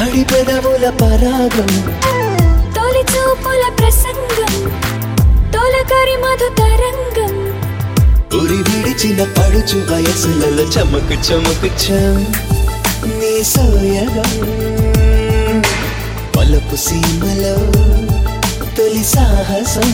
తడి పెదవుల పరాగం తొలి చూపుల ప్రసంగం తొలకరి మధు తరంగం ఉరి విడిచిన పడుచు వయసులలో చమకు చమకు చం నీ సోయగం పలుపు సీమలో తొలి సాహసం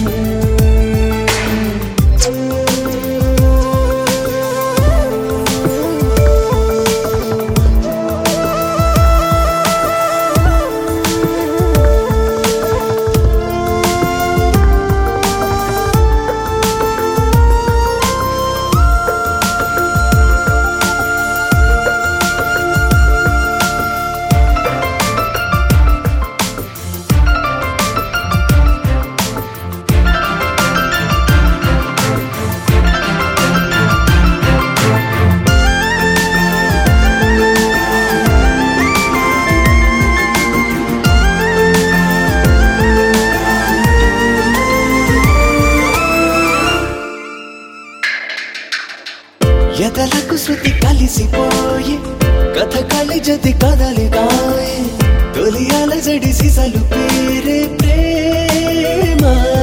ఎదలకు శృతి కలిసిపోయి కథ కలి జతి కదలిగాయి తొలి అలజడి సిసలు పేరే ప్రేమ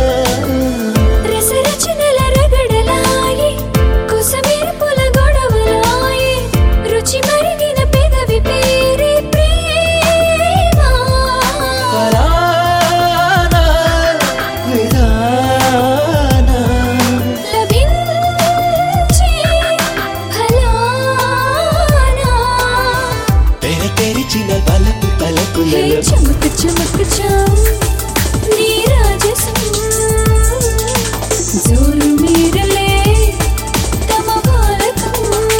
రసరచనల రగడలాయి కుసమెరుపుల గొడవలాయి రుచి మరిగిన పెదవి పేరే ప్రేమ పరానా విధానా లభించే ఫలానా తెర తెరిచిన తలపు హే తలపులలో చమక్ చమక్ చం నీ రాజసం జోరు మీరలే తమ బాలకం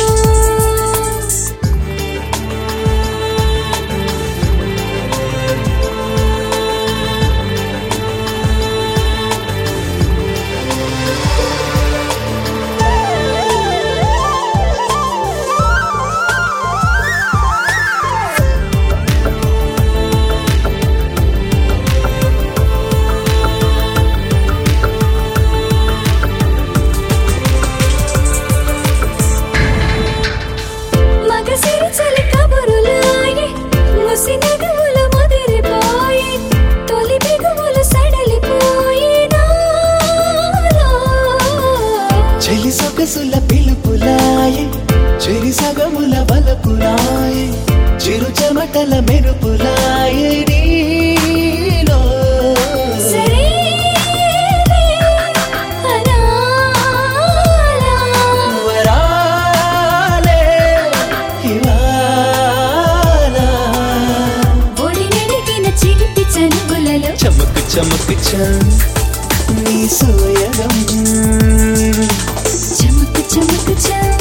మగసిరి చలి కబురులాయి ముసి నగములు ముదిరిపోయి తొలి బిగుములు సడలిపోయి నాలో. చెలి సొగసుల పిలుపులాయే చెరి సగముల బలపులాయే చిరు చెమటల మెరుపులాయే నీలో సరేలే అనాలా. వరాలే ఇవాళ ఒడి నడిగిన చిలిపి చనువులలో చమక్ చమక్ చం నీ సోయగం చమక్ చమక్ చం